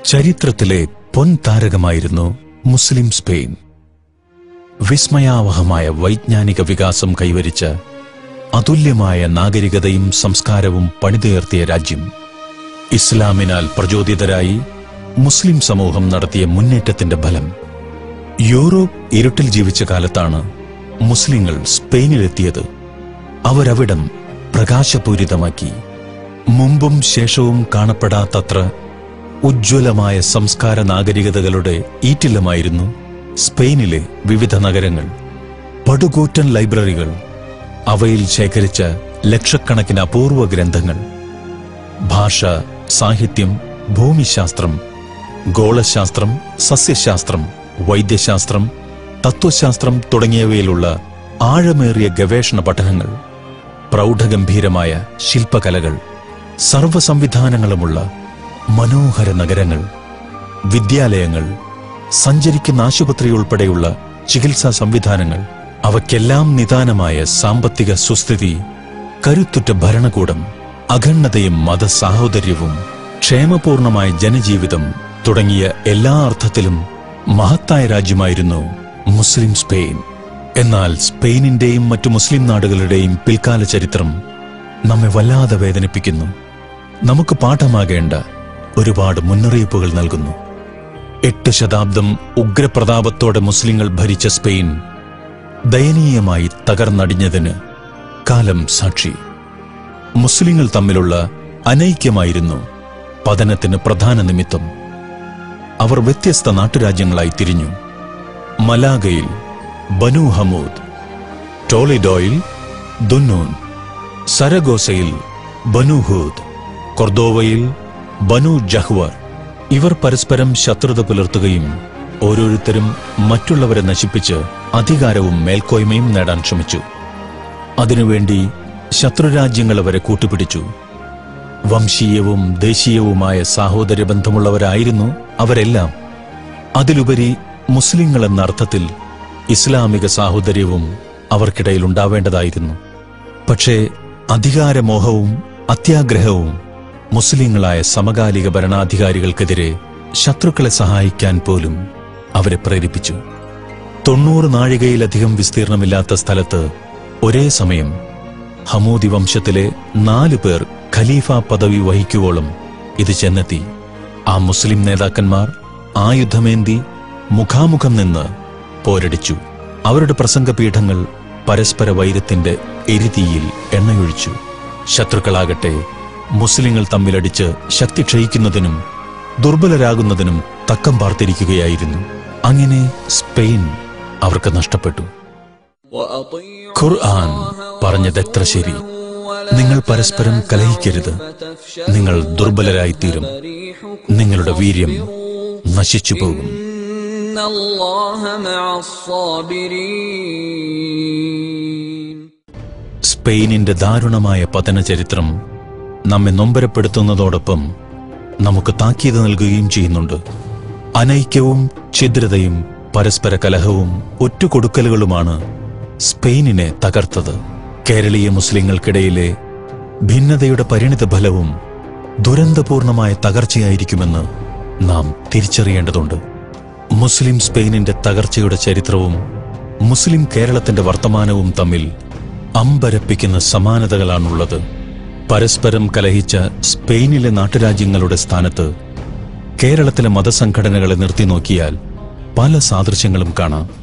ചരിത്രത്തിലെ പൊൻതാരകമായിരുന്നു മുസ്ലിം സ്പെയിൻ വിസ്മയാവഹമായ വൈജ്ഞാനിക വികാസം കൈവരിച്ച അതുല്യമായ നാഗരികതയും സംസ്കാരവും പണിതുയർത്തിയ രാജ്യം ഇസ്ലാമിനാൽ പ്രചോദിതരായി മുസ്ലിം സമൂഹം നടത്തിയ മുന്നേറ്റത്തിന്റെ ഫലം യൂറോപ്പ് ഇരുട്ടിൽ ജീവിച്ച കാലത്താണ് മുസ്ലിങ്ങൾ സ്പെയിനിലെത്തിയത് അവരവിടം പ്രകാശപൂരിതമാക്കി മുമ്പും ശേഷവും കാണപ്പെടാത്തത്ര ഉജ്ജ്വലമായ സംസ്കാര നാഗരികതകളുടെ ഈറ്റില്ലമായിരുന്നു സ്പെയിനിലെ വിവിധ നഗരങ്ങൾ പടുകൂറ്റൻ ലൈബ്രറികൾ അവയിൽ ശേഖരിച്ച ലക്ഷക്കണക്കിന് അപൂർവ ഗ്രന്ഥങ്ങൾ ഭാഷ സാഹിത്യം ഭൂമിശാസ്ത്രം ഗോളശാസ്ത്രം സസ്യശാസ്ത്രം വൈദ്യശാസ്ത്രം തത്വശാസ്ത്രം തുടങ്ങിയവയിലുള്ള ആഴമേറിയ ഗവേഷണ പഠനങ്ങൾ പ്രൗഢഗംഭീരമായ ശില്പകലകൾ സർവസംവിധാനങ്ങളുമുള്ള മനോഹര നഗരങ്ങൾ വിദ്യാലയങ്ങൾ സഞ്ചരിക്കുന്ന ആശുപത്രി ഉൾപ്പെടെയുള്ള ചികിത്സാ സംവിധാനങ്ങൾ അവയ്ക്കെല്ലാം നിദാനമായ സാമ്പത്തിക സുസ്ഥിതി കരുത്തുറ്റ ഭരണകൂടം അഖണ്ഡതയും മതസാഹോദര്യവും ക്ഷേമപൂർണമായ ജനജീവിതം തുടങ്ങിയ എല്ലാ അർത്ഥത്തിലും മഹത്തായ രാജ്യമായിരുന്നു മുസ്ലിം സ്പെയിൻ എന്നാൽ സ്പെയിനിന്റെയും മറ്റു മുസ്ലിം നാടുകളുടെയും പിൽക്കാല ചരിത്രം നമ്മെ വല്ലാതെ വേദനിപ്പിക്കുന്നു നമുക്ക് പാഠമാകേണ്ട ഒരുപാട് മുന്നറിയിപ്പുകൾ നൽകുന്നു എട്ട് ശതാബ്ദം ഉഗ്രപ്രതാപത്തോടെ മുസ്ലിങ്ങൾ ഭരിച്ച സ്പെയിൻ ദയനീയമായി തകർന്നടിഞ്ഞതിന് കാലം സാക്ഷി മുസ്ലിങ്ങൾ തമ്മിലുള്ള അനൈക്യമായിരുന്നു പതനത്തിന് പ്രധാന നിമിത്തം അവർ വ്യത്യസ്ത നാട്ടുരാജ്യങ്ങളായി തിരിഞ്ഞു മലാഗയിൽ ബനു ഹമൂദ് ടോളിഡോയിൽ ദുന്നൂൻ സരഗോസയിൽ ബനു ഹൂദ് കൊർദോവയിൽ ബനു ജഹ്വർ ഇവർ പരസ്പരം ശത്രുത പുലർത്തുകയും ഓരോരുത്തരും മറ്റുള്ളവരെ നശിപ്പിച്ച് അധികാരവും മേൽക്കോയ്മയും നേടാൻ ശ്രമിച്ചു അതിനുവേണ്ടി ശത്രുരാജ്യങ്ങൾ അവരെ കൂട്ടുപിടിച്ചു വംശീയവും ദേശീയവുമായ സാഹോദര്യ ബന്ധമുള്ളവരായിരുന്നു അവരെല്ലാം അതിലുപരി മുസ്ലിങ്ങൾ എന്ന അർത്ഥത്തിൽ ഇസ്ലാമിക സാഹോദര്യവും അവർക്കിടയിൽ ഉണ്ടാവേണ്ടതായിരുന്നു പക്ഷേ അധികാരമോഹവും അത്യാഗ്രഹവും മുസ്ലിങ്ങളായ സമകാലിക ഭരണാധികാരികൾക്കെതിരെ ശത്രുക്കളെ സഹായിക്കാൻ പോലും അവരെ പ്രേരിപ്പിച്ചു തൊണ്ണൂറ് നാഴികയിലധികം വിസ്തീർണമില്ലാത്ത സ്ഥലത്ത് ഒരേ സമയം ഹമൂദി വംശത്തിലെ നാല് പേർ ഖലീഫ പദവി വഹിക്കുവോളം ഇത് ചെന്നെത്തി ആ മുസ്ലിം നേതാക്കന്മാർ ആയുധമേന്തി മുഖാമുഖം നിന്ന് പോരടിച്ചു അവരുടെ പ്രസംഗപീഠങ്ങൾ പരസ്പര വൈരത്തിന്റെ എരിതീയിൽ എണ്ണയൊഴിച്ചു ശത്രുക്കളാകട്ടെ മുസ്ലിങ്ങൾ തമ്മിലടിച്ച് ശക്തി ക്ഷയിക്കുന്നതിനും ദുർബലരാകുന്നതിനും തക്കം പാർത്തിരിക്കുകയായിരുന്നു അങ്ങനെ സ്പെയിൻ അവർക്ക് നഷ്ടപ്പെട്ടു ഖുർആൻ പറഞ്ഞതെത്ര ശരി നിങ്ങൾ പരസ്പരം കലഹിക്കരുത് നിങ്ങൾ ദുർബലരായിത്തീരും നിങ്ങളുടെ വീര്യം നശിച്ചു പോകും إن الله مع الصابرين സ്പെയിനിന്റെ ദാരുണമായ പതന ചരിത്രം നമ്മെ നൊമ്പരപ്പെടുത്തുന്നതോടൊപ്പം നമുക്ക് താക്കീത് നൽകുകയും ചെയ്യുന്നുണ്ട് അനൈക്യവും ഛിദ്രതയും പരസ്പര കലഹവും ഒറ്റുകൊടുക്കലുകളുമാണ് സ്പെയിനിനെ തകർത്തത് കേരളീയ മുസ്ലിങ്ങൾക്കിടയിലെ ഭിന്നതയുടെ പരിണിത ഫലവും ദുരന്തപൂർണമായ തകർച്ചയായിരിക്കുമെന്ന് നാം തിരിച്ചറിയേണ്ടതുണ്ട് മുസ്ലിം സ്പെയിനിന്റെ തകർച്ചയുടെ ചരിത്രവും മുസ്ലിം കേരളത്തിന്റെ വർത്തമാനവും തമ്മിൽ അമ്പരപ്പിക്കുന്ന സമാനതകളാണുള്ളത് പരസ്പരം കലഹിച്ച സ്പെയിനിലെ നാട്ടുരാജ്യങ്ങളുടെ സ്ഥാനത്ത് കേരളത്തിലെ മതസംഘടനകളെ നിർത്തി നോക്കിയാൽ പല സാദൃശ്യങ്ങളും കാണാം